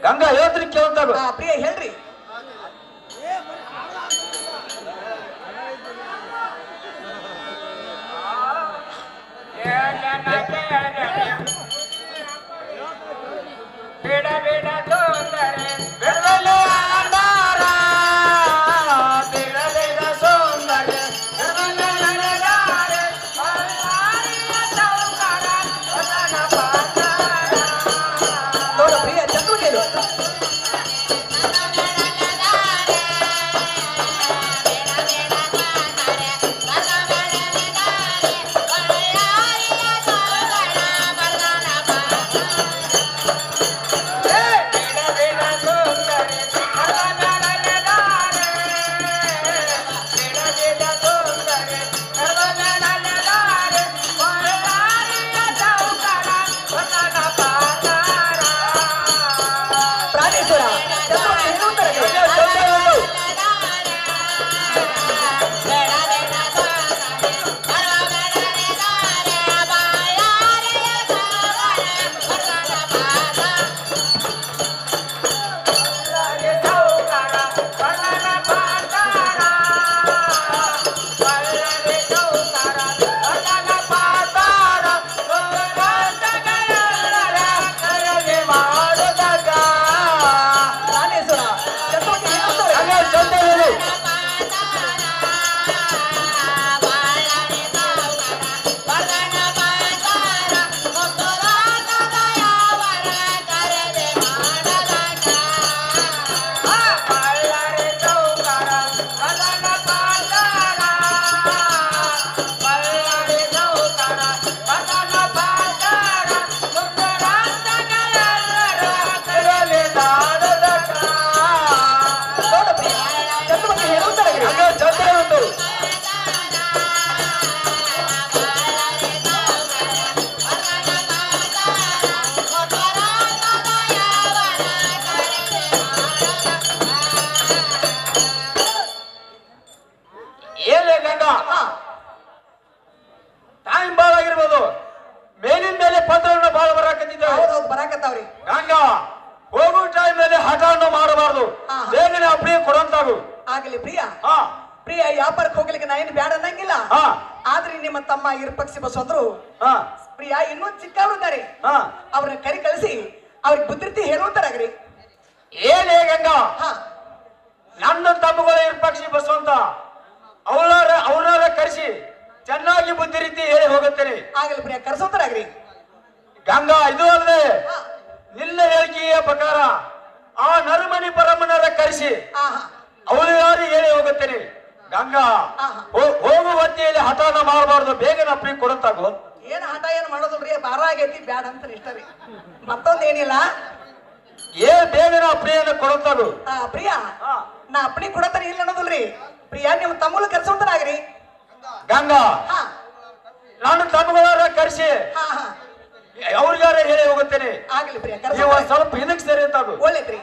ಗಂಗಾ ಹೇಳ್ತೀನಿ ಕೇಳ್ತಾಗ ಆ, ಪ್ರಿಯ ಹೇಳ್ರಿ ಬೇಡ ಬೇಡ ತೊಂದರೆ ಬೆಳಗಲು ಆಧಾರ, ಬೆಳಗಿನ ಸೌಂದರ್ಯ, ಬೆಳಗಲು ನಡೆದಾರೆ, ಬಳ್ಳಾರಿಯ ಸೌಕರ, ಹೊಸನ ಪಾತಾಳ. ನೋಡು ಪ್ರಿಯ ಚಂದ್ರಗೇನು ಪ್ರಾಣೇಶ್ವರ ಚಂದ್ರಗೇನು ಅಂತಾರೆ ಪ್ರಾಣೇಶ್ವರ ಚಂದ್ರಗೇನು ಅಂತಾರೆ ನೋಡು ಪ್ರಿಯ ಚಂದ್ರಗೇನು ಅಂತಾರೆ ಏನೇ ಗಂಗಾ ಟೈಮ್ ಬಾಳ ಆಗಿರ್ಬೋದು ಮೇಲಿನ ಮೇಲೆ ಪತ್ರವನ್ನು ಬಾಳ ಬರಾಕತ್ತಿದ್ದೇವೆ ಹೌದೌದು ಬರಾಕತ್ತಾವ್ರಿ ಗಂಗಾ ಹೋಗೋ ಟೈಮ್ ನಲ್ಲಿ ಹಠವನ್ನು ಮಾಡಬಾರದು ಹಾ. ಬೇಗನೆ ಅಪ್ರಿಯ ಕೊಡಂತಾಗು ಆಗಲಿ ಪ್ರಿಯ ಹಾ ಪ್ರಿಯ ವ್ಯಾಪಾರಕ್ಕೆ ಹೋಗ್ಲಿಕ್ಕೆ ನಾ ಏನು ಬ್ಯಾಡ ಅನ್ನಂಗಿಲ್ಲ ಹಾ ಆದ್ರೆ ನಿಮ್ಮ ತಮ್ಮ ಇರುಪಕ್ಷಿ ಬಸವಂತರು ಹಾ ಪ್ರಿಯ ಇನ್ನೂ ಚಿಕ್ಕವರಿದ್ದಾರೆ ಹಾ ಅವ್ರನ್ನ ಕರಿ ಕಳಿಸಿ ಅವ್ರಿಗೆ ಬುದ್ಧಿರ್ತಿ ಹೇಳುವಂತಾರಾಗ್ರಿ ಏನೇ ಗಂಗಾ ಹಾ ನನ್ನ ತಮ್ಮಗಳ ಇರ್ಪಕ್ಷಿ ಬಸವಂತ ಅವಳಾರ ಅವರಾರ ಕರೆಸಿ ಚೆನ್ನಾಗಿ ಬುದ್ಧಿ ರೀತಿ ಹೇಳಿ ಹೋಗುತ್ತೇನೆ ಆಗಲಿ ಪ್ರಿಯ ಕರ್ಸೋತಾರಾಗ್ರಿ ಗಂಗಾ ಇದು ಅಲ್ಲದೆ ಹಾ ನಿನ್ನ ಹೇಳಿಕೆಯ ಪ್ರಕಾರ ಆ ನರಮಣಿ ಪರಮನರ ಕರೆಸಿ ಹಾ ಹಾ ಅವಳಿಗಾರಿ ಹೇಳಿ ಹೋಗುತ್ತೇನೆ ಗಂಗಾ ಆಹಾ. ಹೋ- ಹೋಗುವ ಹೊತ್ತಿಯಲ್ಲಿ ಹಠಾನ ಮಾಡಬಾರ್ದು ಬೇಗನೆ ಅಪ್ರಿ ಕೊಡಂತಾಗು ಏನ್ ಹಠ ಏನ್ ಮಾಡೋದಿಲ್ರಿ ಬಾರ ಆಗೈತಿ ಬ್ಯಾಡ ಅಂತ ಇಷ್ಟ ರೀ ಮತ್ತೊಂದೇನಿಲ್ಲ ಏ ಬೇಗನೆ ಅಪ್ರಿಯನ್ನು ಕೊಡಂತಾಗು ಆ, ಪ್ರಿಯ ಹಾ. ನಾ ಅಪ್ಪಣಿ ಕೊಡತಾನೆ ಇಲ್ಲ ಅನ್ನೋದಿಲ್ರಿ ಪ್ರಿಯ ನಿಮ್ಮ ತಮ್ಮಲು ಕರ್ಸೋತಾರಾಗ್ರಿ ಗಂಗಾ ಹಾ ನನ್ನ ತಮ್ಮಗಳಾರ ಕರೆಸಿ ಹಾ ಹಾ ಅವ್ರಿಗಾರ ಹೇಳಿ ಹೋಗುತ್ತೇನೆ ಆಗಲಿ ಪ್ರಿಯ ನೀವು ಕರ್ಸೋ ಒಂದ್ ಸ್ವಲ್ಪ ಹಿಂದಕ್ಕೆ ಸೇರಿ ಅಂತಾಗು ಒಳ್ಳೇದ್ರಿ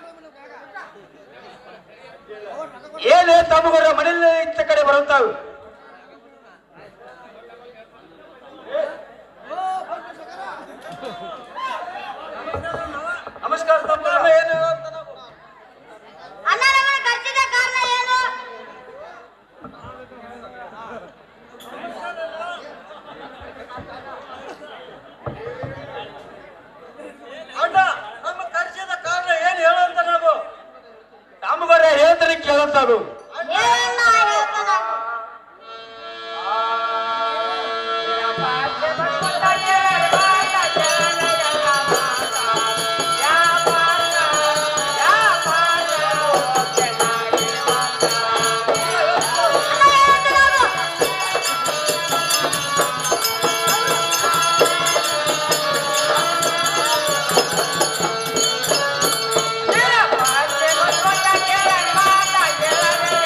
ಏನೇ ತಮ್ಮಗಳ ಮನೆಯಲ್ಲಿ ಇತ್ತ ಕಡೆ ಬರುತ್ತಾವು ನಮಸ್ಕಾರ ತಮ್ಮ ಏನು ಅಣ್ಣ ನಮ್ಮನ್ನ ಕರ್ಸಿದ ಕಾರಣ ಏನು ಅಣ್ಣ ನಮ್ಮ ಕರೆಸಿದ ಕಾರಣ ಏನು ಹೇಳುವಂತ ನಾವು ತಮ್ಮಗಳ ಹೇಳ್ತಾರೆ ಕೇಳುತ್ತಾರು ಏನನ್ನ ಹೇಳ್ತಾನ ಕೇಳ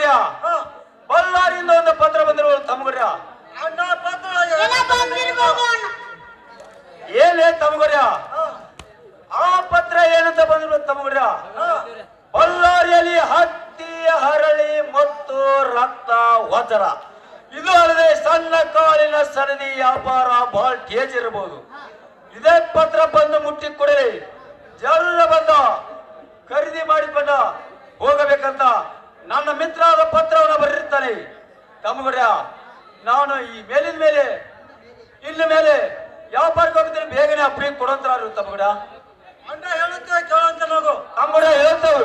ತಮ್ಮಗುರ್ಯ ಹಾ. ಬಳ್ಳಾರಿಯಿಂದ ಒಂದು ಪತ್ರ ಬಂದಿರುವ ತಮ್ಮಗುರ್ಯ ಅಣ್ಣ ಪತ್ರ ಏನ ಬಂದಿರ್ಬೋದು ಅಣ್ಣ ಏನೇ ತಮ್ಮಗುರ್ಯ ಹಾ, ಆ ಪತ್ರ ಏನಂತ ಬಂದಿರುವ ತಮ್ಮಗುರ್ಯ ಹಾ. ಬಳ್ಳಾರಿಯಲ್ಲಿ ಹತ್ತಿ ಹರಳಿ ಮತ್ತು ರಕ್ತ ವಜ್ರ ಇದು ಅಲ್ಲದೆ ಸಣ್ಣ ಕಾಳಿನ ಸರದಿ ವ್ಯಾಪಾರ ಬಹಳ ಟೇಜ್ ಇರಬಹುದು ಇದೇ ಪತ್ರ ಬಂದು ಮುಟ್ಟಿ ಕೊಡಲಿ ಜಲ್ಲ ಬಂದ ಖರೀದಿ ಮಾಡಿಕೊಂಡ ಹೋಗಬೇಕಂತ ನನ್ನ ಮಿತ್ರವಾದ ಪತ್ರವನ್ನು ಬರೆದಿರ್ತಾನೆ ತಮ್ಮಗುಡ್ಯ ನಾನು ಈ ಮೇಲಿನ ಮೇಲೆ ಇನ್ನ ಮೇಲೆ ವ್ಯಾಪಾರಕ್ಕೆ ಹೋಗ್ತೀನಿ ಬೇಗನೆ ಅಪ್ರಿ ಕೊಡಂತಾರು ತಮ್ಮಗುಡ ಅಣ್ಣ ಹೇಳುತ್ತೇವೆ ಕೇಳಂತ ನೋಡು ತಮ್ಮಗುಡ ಹೇಳ್ತೇವೆ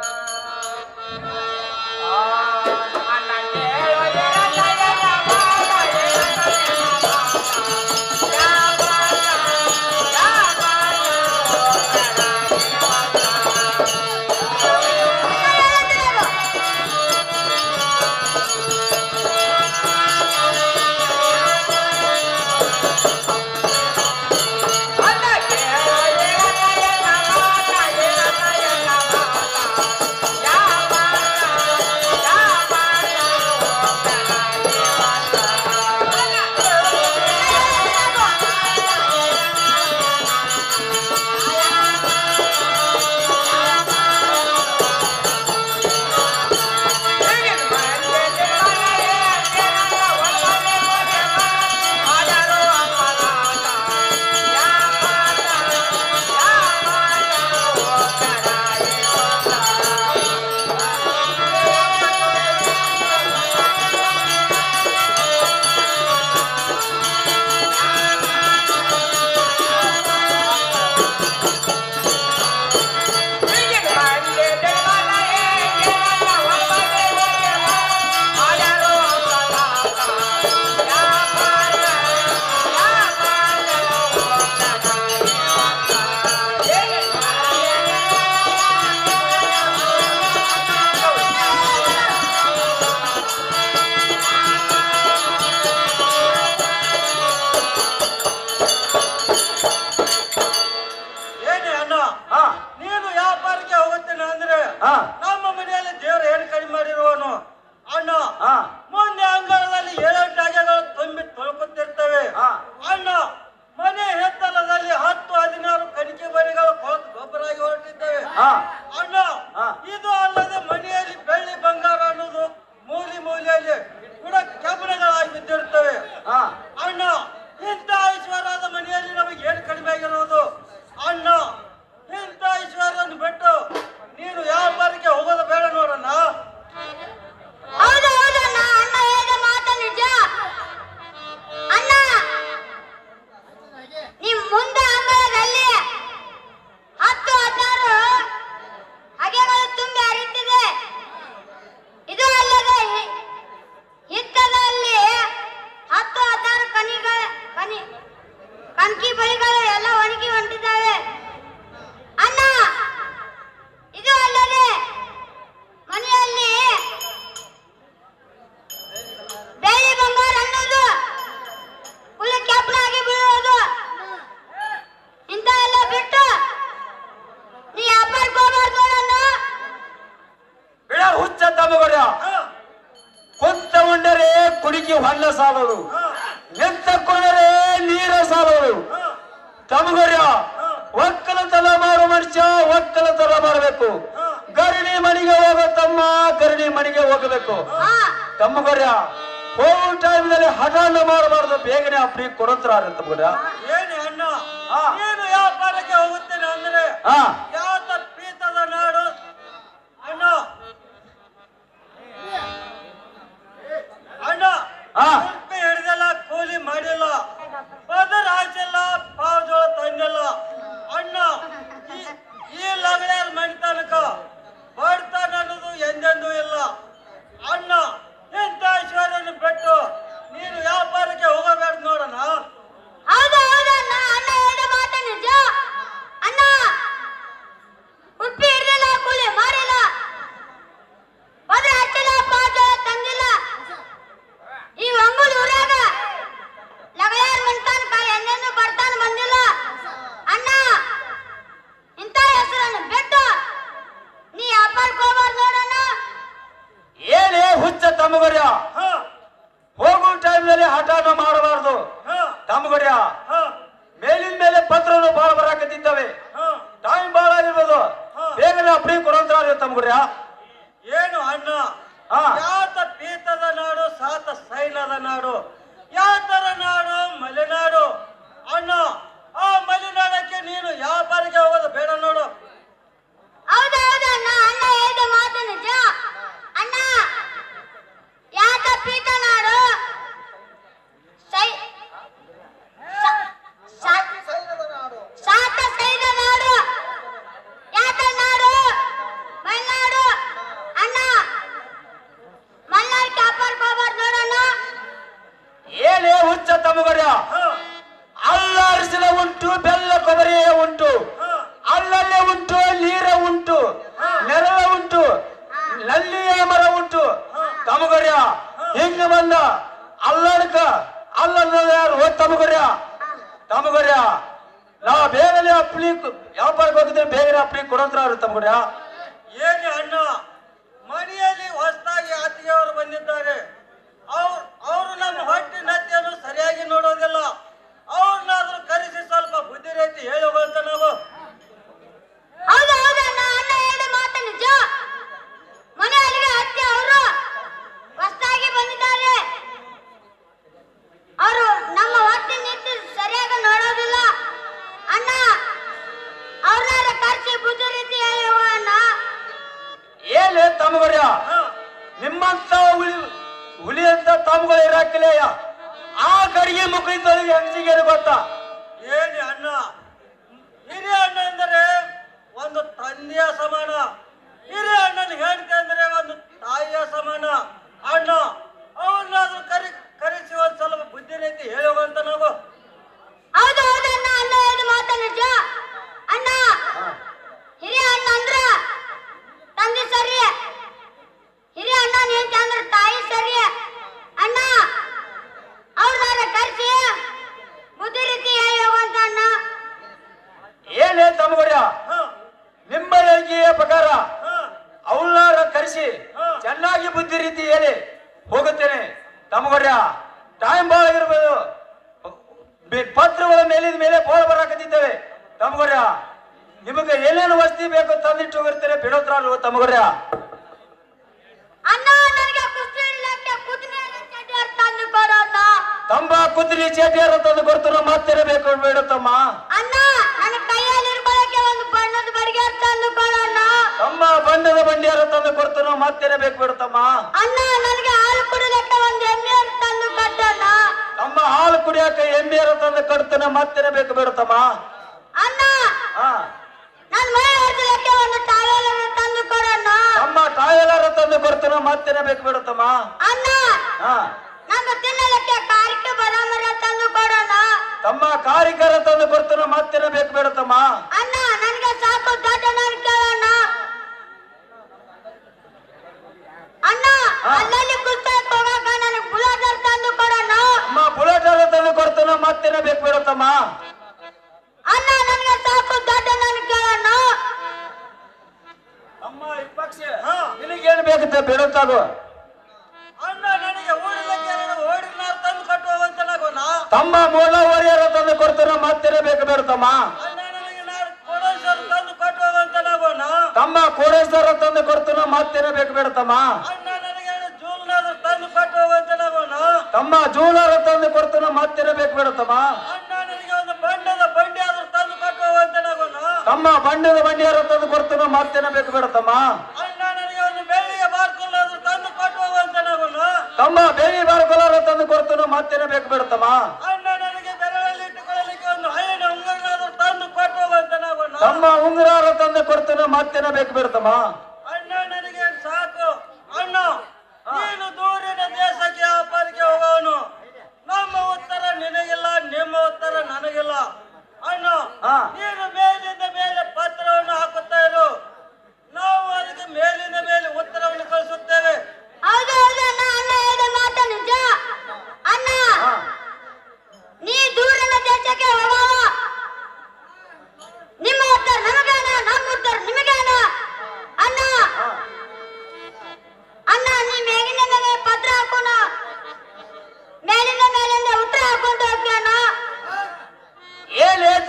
ಅಣ್ಣ ಕೇಳೋ ಏನೇ ಅಣ್ಣ ಹಾ ನೀನು ವ್ಯಾಪಾರಕ್ಕೆ ಹೋಗುತ್ತೇನೆ ಅಂದ್ರೆ ಹಾ ನಮ್ಮ ಮನೆಯಲ್ಲಿ ದೇವರು ಏನು ಕಡಿಮೆ ಮಾಡಿರುವನು ಅಣ್ಣ ಹಾ ಮುಂದೆ ಅಂಗಳದಲ್ಲಿ ಏಳೆಂಟು ಹಾಗೆಗಳು ತುಂಬಿ ತೊಳ್ಕೊತಿರ್ತವೆ ಹಾ. ಅಣ್ಣ ಮನೆ ಹೆತ್ತಲದಲ್ಲಿ ಹತ್ತು ಹದಿನಾರು ಕಣಿಕೆ ಮರಿಗಳು ಕೊಳತು ಗೊಬ್ಬರಾಗಿ ಹೊರಟಿದ್ದೇವೆ ಹಾ ಅಣ್ಣ ಹಾ. ಇದು ಅಲ್ಲದೆ ಮನೆಯಲ್ಲಿ ಬೆಳ್ಳಿ ಬಂಗಾರ ಅನ್ನೋದು ಮೂಲಿ ಮೂಲೆಯಲ್ಲಿ ಕೂಡ ಕೆಬ್ಬಣಗಳಾಗಿ ಬಿದ್ದಿರ್ತವೆ ಹಾ ಅಣ್ಣ ಇಂಥ ಐಶ್ವರ್ಯದ ಮನೆಯಲ್ಲಿ ನಮಗೆ ಏನು ಕಡಿಮೆ ಆಗಿರೋದು ಅಣ್ಣ ಇಂಥ ಐಶ್ವರ್ಯವನ್ನು ಬಿಟ್ಟು ನೀನು ವ್ಯಾಪಾರಕ್ಕೆ ಹೋಗೋದು ಬೇಡ ನೋಡಣ್ಣ ಹೌದು ಹೌದು ಅಣ್ಣ ಅಣ್ಣ ಹೇಳಿದ ಮಾತು ನಿಜ ಅಣ್ಣ ನಿಮ್ ಮುಂದೆ ಅಂಗಳದಲ್ಲಿ ಹತ್ತು ಹದಿನಾರು ಹಗೆಗಳು ತುಂಬಿ ಹರಿತಿದೆ ಇದು ಅಲ್ಲದೆ ಹಿ- ಹಿತ್ತಲಲ್ಲಿ ಹತ್ತು ಹದಿನಾರು ಕನಿಗಳ ಕನಿ ಕಣ್ಕಿ ಬಳಿಗಳು ಎಲ್ಲ ಒಣಗಿ ಹೊಂಟಿದ್ದಾವೆ ಅಣ್ಣ ಇದು ಅಲ್ಲದೆ ಮನೆಯಲ್ಲಿ ಬೆಳ್ಳಿ ಬಂಗಾರ ಅನ್ನೋದು ಫುಲ್ ಕೆಂಪನಾಗಿ ಬೀಳೋದು ಇಂಥ ಎಲ್ಲ ಬಿಟ್ಟು ನೀ ವ್ಯಾಪಾರಕ್ಕೆ ಹೋಗ್ಬಾರ್ದು ನೋಡಣ್ಣ ಬಿಡ ಹುಚ್ಚ ತಮ್ಮಗುಡ್ಯ ಹಾ, ಕುಂತ ಉಂಡರೆ ಕುಡಿಕಿ ಹೊನ್ನ ಸಾಲದು ಹಾ, ನಿಂತಕೊಂಡರೆ ನೀರ ಸಾಲದು ಹಾ, ತಮಗುರ್ಯ ಒಕ್ಕಲತನ ಮಾಡು ಮನುಷ್ಯ ಒಕ್ಕಲತನ ಮಾಡಬೇಕು ಹಾ. ಗರಡಿ ಮನೆಗೆ ಹೋಗೋ ತಮ್ಮ ಗರಡಿ ಮನೆಗೆ ಹೋಗಬೇಕು ಹಾ ತಮ್ಮಗುರ್ಯ ಹೋಗೋ ಟೈಮ್ನಲ್ಲಿ ಹಠಾನ ಮಾಡಬಾರ್ದು ಬೇಗನೆ ಅಪ್ರಿ ಕೊಡತ್ರ ತಮ್ಮಗುರ್ಯ ಏನೇ ಅಣ್ಣ ಹಾ. ನೀನು ವ್ಯಾಪಾರಕ್ಕೆ ಹೋಗುತ್ತೇನೆ ಅಂದ್ರೆ ಹಾ ಯಾತ ಪ್ರೀತದ ನಾಡು ಅಣ್ಣ ಅಣ್ಣ ಹಾ. ಉಡುಪಿ ಹಿಡಿದಲ್ಲ ಕೂಲಿ ಮಾಡಿಲ್ಲ ಪದರ ಹಾಕಿಲ್ಲ ಪಾವ್ ಜೋಳ ತಂದಿಲ್ಲ ಅಣ್ಣ ಈ- ಈ ಲಗಳ್ಯಾರ ಮನೆ ತನಕ ಬಡ್ತಾನ ಅನ್ನೋದು ಎಂದೆಂದೂ ಇಲ್ಲ ಅಣ್ಣ ಇಂಥ ಐಶ್ವರ್ಯನ ಬಿಟ್ಟು ನೀನು ವ್ಯಾಪಾರಕ್ಕೆ ಹೋಗಬೇಡ ನೋಡಣ್ಣ ಹೌದು ಹೌದು ಅಣ್ಣ ಅಣ್ಣ ಹೇಳಿದ ಮಾತು ನಿಜ ಅಣ್ಣ ಆಟನ ಮಾಡಬಾರದು ಹಾ ತಮ್ಮಗಡ್ಯ ಹಾ ಮೇಲಿನ ಮೇಲೆ ಪತ್ರನು ಬಾಳ ಬರಾಕತ್ತಿದ್ದಾವೆ ಹಾ ಟೈಮ್ ಬಾಳ ಆಗಿರ್ಬೋದು ಹಾ. ಬೇಗನೆ ಅಪ್ರಿ ಕೊಡಂತಾರ ತಮ್ಮಗಡ್ಯ ಏನು ಅಣ್ಣ ಹಾ. ಯಾತ ಪೀತದ ನಾಡು ಸಾತ ಸೈನದ ನಾಡು ಯಾತರ ನಾಡು ಮಲೆನಾಡು ಅಣ್ಣ ಆ ಮಲೆನಾಡಕ್ಕೆ ನೀನು ವ್ಯಾಪಾರಕ್ಕೆ ಹೋಗೋದು ಬೇಡ ನೋಡು ಹೌದು ಹೌದು ಅಣ್ಣ ಅಣ್ಣ ಹೇಳಿದ ಮಾತು ನಿಜ ಅಣ್ಣ ಯಾಕ ಪೀತ ನಾಡು ಸೈ ಸ- ಸ- ಸಾತ ಸೈದ ನಾಡು ಯಾಕ ನಾಡು ಮಲೆನಾಡು ಅಣ್ಣ ಮಲ್ನಾಡ್ ಕಾಪಾಡ್ಕೋಬಾರ್ದು ನೋಡಣ್ಣ ಏನೇ ಹುಚ್ಚ ತಮ್ಮಗಡ್ಯ ಹಾ ಅಲ್ಲ ಅರಿಶಿನ ಉಂಟು ಬೆಲ್ಲ ಕೊಬ್ಬರಿಯೇ ಉಂಟು ಹಾ ಅಲ್ಲಲ್ಲೇ ಉಂಟು ನೀರ ಉಂಟು ನೆರಳ ಉಂಟು ನಲ್ಲಿಯ ಮರ ಉಂಟು ತಮಗರ್ಯ ಹಿಂಗ ಬಂದ ಅಲ್ಲಡ್ಕ ಅಲ್ಲ ಯಾರು ಓ ತಮಗರ್ಯ ತಮಗರ್ಯ ನಾ ಬೇಗನೆ ಅಪ್ಲಿ ವ್ಯಾಪಾರಕ್ಕೆ ಹೋಗಿದ್ರೆ ಬೇಗನೆ ಅಪ್ಲಿ ಕೊಡಂತ್ರ ತಮಗರ್ಯ ಏನು ಅಣ್ಣ ಮನೆಯಲ್ಲಿ ಹೊಸದಾಗಿ ಅತ್ತಿಗೆಯವರು ಬಂದಿದ್ದಾರೆ ಅವ್ರು ಅವರು ನಮ್ಮ ಹೊಟ್ಟೆ ನತ್ತಿಯನ್ನು ಸರಿಯಾಗಿ ನೋಡೋದಿಲ್ಲ ಅವ್ರನ್ನಾದ್ರೂ ಕರೆಸಿ ಸ್ವಲ್ಪ ಬುದ್ಧಿ ರೀತಿ ಹೇಳಿ ಹೋಗಂತ ನಾವು ಹೌದು ಹೌದು ಅಣ್ಣ ಅಣ್ಣ ಹೇಳಿದ ಮಾತು ನಿಜ ಮನೆಯಲ್ಲಿಗೆ ಅತ್ತೆ ಅವರು ಹೊಸದಾಗಿ ಬಂದಿದ್ದಾರೆ ಅವರು ನಮ್ಮ ಹೊಟ್ಟೆ ನಿಂತು ಸರಿಯಾಗಿ ನೋಡೋದಿಲ್ಲ ಅಣ್ಣ ಅವ್ರನ್ನ ಕರ್ಸಿ ಬುದ್ಧಿ ರೀತಿ ಹೇಳಿ ಹೋಗೋಣ ಏನೇ ತಮಗರ್ಯ ಹಾ ನಿಮ್ಮಂತ ಹುಲಿ ಹುಲಿ ಅಂತ ತಮ್ಗಳು ಇರಾಕಿಲೆಯ ಆ ಕಡೆಗೆ ಮುಖಿದ್ದೊಳಗೆ ಹೆಂಗಸಿಗೆ ಗೊತ್ತಾ ಏನು ಅಣ್ಣ ಹಿರಿಯ ಅಣ್ಣ ಅಂದರೆ ಒಂದು ತಂದೆಯ ಸಮಾನ ಹಿರಿಯ ಅಣ್ಣನ ಹೆಂಡತಿ ಅಂದರೆ ಒಂದು ತಾಯಿಯ ಸಮಾನ ಅಣ್ಣ ಅವ್ರನ್ನಾದ್ರೂ ಕರಿ ಕರೆಸಿ ಒಂದ್ ಸ್ವಲ್ಪ ಬುದ್ಧಿ ರೀತಿ ಹೇಳಿ ಹೋಗಂತ ನಾವು ಹೌದು ಹೌದು ಅಣ್ಣ ಅಣ್ಣ ಹೇಳಿದ ಮಾತು ನಿಜ ಅಣ್ಣ ಹಿರಿಯ ಅಣ್ಣ ಅಂದ್ರ ತಂದೆ ಸರಿ ಹಿರಿಯ ಅಣ್ಣ ನಿಂತ ಅಂದ್ರ ತಾಯಿ ಸರಿ ಅಣ್ಣ ಅವ್ರನ್ನ ಕರ್ಸಿ ಬುದ್ಧಿ ರೀತಿ ಹೇಳಿ ಹೋಗುವಂತ ಅಣ್ಣ ಏನೇ ತಮಗರ್ಯ ಹಾ ನಿಮ್ಮ ಹೇಳಿಕೆಯ ಪ್ರಕಾರ ಹಾ ಅವಳನ್ನ ಕರೆಸಿ ಹಾ. ಚೆನ್ನಾಗಿ ಬುದ್ಧಿ ರೀತಿ ಹೇಳಿ ಹೋಗುತ್ತೇನೆ ತಮಗರ್ಯ ಟೈಮ್ ಭಾಳ ಆಗಿರ್ಬೋದು ಬಿ- ಪತ್ರಗಳ ಮೇಲಿದ ಮೇಲೆ ಬೋಳ ಬರಾಕತ್ತಿದ್ದೇವೆ ತಮಗರ್ಯ ನಿಮಗೆ ಏನೇನು ವಸ್ತಿ ಬೇಕು ತಂದಿಟ್ಟು ಹೋಗಿರ್ತೇನೆ ಬಿಡೋದ್ರಲ್ವ ತಮಗರ್ಯ ಅಣ್ಣ ನನಗೆ ಕುಸ್ತಿ ಇಡ್ಲಕ್ಕೆ ಕುದುರೆ ಚಡ್ಡಿ ತಂದು ಕೊಡೋಣ ತಂಬ ಕುದುರೆ ಚೇಟಿಯರ ತಂದು ಕೊಡ್ತಾರ ಮತ್ತೇನೆ ಬೇಕು ಬೇಡುತ್ತಮ್ಮ ಅಣ್ಣ ನನ್ನ ಕೈಯಲ್ಲಿ ಇಟ್ಕೊಳ್ಳಕ್ಕೆ ಒಂದು ಬಣ್ಣದ ಬಡಿಗೆ ತಂದು ಕೊಡೋಣ ತಮ್ಮ ಬಣ್ಣದ ಬಂಡಿಯರ ತಂದು ಕೊಡ್ತಾನ ಮತ್ತೇನೆ ಬೇಕು ಬಿಡುತ್ತಮ್ಮ ಅಣ್ಣ ನನಗೆ ಹಾಲು ಕುಡಿಲಕ್ಕೆ ಒಂದು ಎಮ್ಮೆ ತಂದು ಕಟ್ಟೋಣ ತಮ್ಮ ಹಾಲು ಕುಡಿಯಾಕ ಎಮ್ಮೆಯರ ತಂದು ಕೊಡ್ತಾನ ಮತ್ತೇನೆ ಬೇಕು ಬಿಡುತ್ತಮ್ಮ ಅಣ್ಣ ಹಾ ನನ್ನ ಮೈ ಹೊಡೆದಕ್ಕೆ ಒಂದು ಟಾವೆಲ್ ತಂದು ಕೊಡೋಣ ತಮ್ಮ ಟಾಯಲರ ತಂದು ಕೊಡ್ತಾನ ಮತ್ತೇನೆ ಬೇಕು ಬಿಡುತ್ತಮ್ಮ ಅಣ್ಣ ಹಾ ನಮ್ಮ ತಿನ್ನಲಕ್ಕೆ ಕಾರಿಕೆ ಬದಾಮರ ತಂದು ಕೊಡೋಣ ತಮ್ಮ ಕಾರಿಕರ ತಂದು ಕೊಡ್ತಾನ ಮತ್ತೇನೆ ಬೇಕು ಬಿಡುತ್ತಮ್ಮ ಅಣ್ಣ ನನಗೆ ಸಾಕು ದೊಡ್ಡ ನಾನು ಕೇಳೋಣ ಅಣ್ಣ ಅಲ್ಲಲ್ಲಿ ಕುಸ್ತಕ್ಕೆ ಹೋಗಾಕ ನನಗೆ ಬುಲಾದರ್ ತಂದು ಕೊಡೋಣ ತಮ್ಮ ಬುಲೆಟರ ತಂದು ಕೊಡ್ತಾನ ಮತ್ತೇನೆ ಬೇಕು ಬಿಡುತ್ತಮ್ಮ ಅಣ್ಣ ನನಗೆ ಸಾಕು ದೊಡ್ಡ ನಾನು ಕೇಳೋಣ ಅಮ್ಮ ವಿಪಕ್ಷ ಹಾ. ನಿನಗೇನು ಬೇಕಂತ ಬಿಡುತ್ತದು ಅಣ್ಣ ನನಗೆ ಓಡಿಲಕ್ಕೆ ಎರಡು ಓಡಿನ ತಂದು ಕಟ್ಟು ಹೋಗಂತ ನಾಗೋಣ ತಮ್ಮ ಮೂಲ ಓರಿಯರ ತಂದು ಕೊಡ್ತಾನ ಮತ್ತೇನೆ ಬೇಕು ಬಿಡುತ್ತಮ್ಮ ಅಣ್ಣ ನನಗೆ ನಾಳೆ ಕೊಡೋಸರು ತಂದು ಕಟ್ಟು ಹೋಗಂತ ನಾಗೋಣ ತಮ್ಮ ಕೋಡೇಶ್ವರ ತಂದು ಕೊಡ್ತಾನ ಮತ್ತೇನೆ ಬೇಕು ಬಿಡುತ್ತಮ್ಮ ಅಣ್ಣ ನನಗೆ ಎರಡು ಜೂಲ್ನಾದ್ರು ತಂದು ಕಟ್ಟು ಹೋಗಂತ ನಾಗೋಣ ತಮ್ಮ ಜೂಲರ ತಂದು ಕೊಡ್ತಾನ ಮತ್ತೇನೆ ಬೇಕು ಬಿಡುತ್ತಮ್ಮ ಅಣ್ಣ ನನಗೆ ಒಂದು ಬಣ್ಣದ ಬಂಡಿ ಆದ್ರೂ ತಂದು ಕಟ್ಟು ಹೋಗಂತ ನಾಗೋಣ ತಮ್ಮ ಬಣ್ಣದ ಬಂಡಿಯರ ತಂದು ಕೊಡ್ತಾನ ಮತ್ತೇನೆ ಬೇಕು ಬಿಡುತ್ತಮ್ಮ ಅಣ್ಣ ನನಗೆ ಒಂದು ಬೆಳ್ಳಿಯ ಬಾರ್ಕಲ್ ಆದ್ರೂ ತಂದು ಕಟ್ಟು ಹೋಗಂತ ನಾಗೋಣ ತಮ್ಮ ಬೇಲಿ ಬಾರ್ಕೊಲಾರ ತಂದು ಕೊಡ್ತಾನ ಮತ್ತೇನೆ ಬೇಕು ಬಿಡುತ್ತಮ್ಮ ಅಣ್ಣ ನನಗೆ ಬೆರಳಲ್ಲಿ ಇಟ್ಟುಕೊಳ್ಳಲಿಕ್ಕೆ ಒಂದು ಹಳ್ಳಿನ ಉಂಗುರನಾದ್ರೂ ತಂದು ಕೊಟ್ಟು ಹೋಗಂತ ನಾಗೋಣ ತಮ್ಮ ಉಂಗುರಾರ ತಂದು ಕೊಡ್ತಾನ ಮತ್ತೇನೆ ಬೇಕು ಬಿಡುತ್ತಮ್ಮ ಅಣ್ಣ ನನಗೆ ಸಾಕು ಅಣ್ಣ ನೀನು ದೂರಿನ ದೇಶಕ್ಕೆ ವ್ಯಾಪಾರಕ್ಕೆ ಹೋಗೋನು ನಮ್ಮ ಉತ್ತರ ನಿನಗಿಲ್ಲ ನಿಮ್ಮ ಉತ್ತರ ನನಗಿಲ್ಲ ಅಣ್ಣ ಹಾ. ನೀನು ಮೇಲಿಂದ ಮೇಲೆ ಪತ್ರವನ್ನು ಹಾಕುತ್ತಾ ಇರು ನಾವು ಅದಕ್ಕೆ ಮೇಲಿಂದ ಮೇಲೆ ಉತ್ತರವನ್ನು ಕಳಿಸುತ್ತೇವೆ ಹೌದು ಹೌದು ಅಣ್ಣ ಅಣ್ಣ ಹೇಳಿದ ಮಾತು ನಿಜ ಅಣ್ಣ ಹಾ. ನೀ ದೂರಿನ ದೇಶಕ್ಕೆ ಹೋಗುವ ನಿಮ್ಮ ಉತ್ತರ ನಮಗೇನ ನಮ್ಮ ಉತ್ತರ ನಿಮಗೇನ ಅಣ್ಣ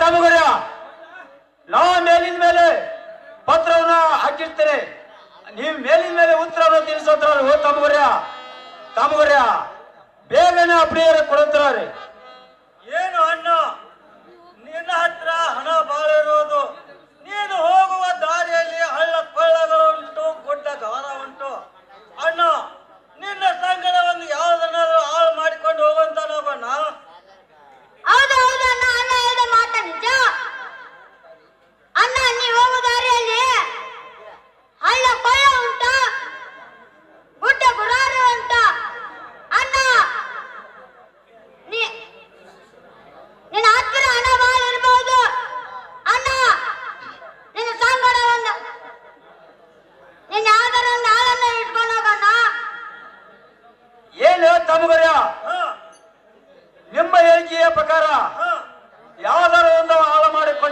ತಮಗರ್ಯ ನಾ ಮೇಲಿನ ಮೇಲೆ ಪತ್ರವನ್ನ ಹಾಕಿರ್ತೇನೆ ನೀವು ಮೇಲಿನ ಮೇಲೆ ಉತ್ತರವನ್ನು ತಿಳಿಸೋದ್ರ ಓ ತಮಗರ್ಯ ತಮಗರ್ಯ ಬೇಗನೆ ಅಪ್ರಿಯರ ಕೊಡುತ್ತಾರೆ ಏನು ಅಣ್ಣ ನಿನ್ನ ಹತ್ರ ಹಣ ಬಾಳ ಇರುವುದು ನೀನು ಹೋಗುವ ದಾರಿಯಲ್ಲಿ ಹಳ್ಳ ಕೊಳ್ಳಗಳು ಉಂಟು ಗುಡ್ಡ ಗಾರ ಉಂಟು ಅಣ್ಣ ನಿನ್ನ ಸಂಗಡ ಒಂದು ಯಾವ್ದನ್ನಾದ್ರೂ ಹಾಳು ಮಾಡಿಕೊಂಡು ಹೋಗುವಂತ ಬಣ್ಣ ಹೌದು ಹೌದು ಅಣ್ಣ ಅಣ್ಣ ಹೇಳಿದ ಮಾತ ನಿಜ ಅಣ್ಣ ನೀವು ಹೋಗೋ ದಾರಿಯಲ್ಲಿ ಹಳ್ಳ ಕೊಳ್ಳ ಉಂಟ ಗುಡ್ಡ ಗುಡಾರ ಉಂಟ ಅಣ್ಣ ನೀ ನಿನ್ನ ಹತ್ತಿರ ಹಣ ಬಾಳ ಇರ್ಬೋದು ಅಣ್ಣ ನಿನ್ನ ಸಂಗಡ ಒಂದು ನಿನ್ನ ಯಾವ್ದಾರ ಒಂದು ಆಳನ್ನ ಇಟ್ಕೊಂಡು ಹೋಗಣ್ಣ ಏನು ತಮಗರ್ಯ ಹ ನಿಮ್ಮ ಹೇಳಿಕೆಯ ಪ್ರಕಾರ ಹ ಯಾವ್ದಾರ ಒಂದು ಹಾಳು ಮಾಡಿಕೊಂಡು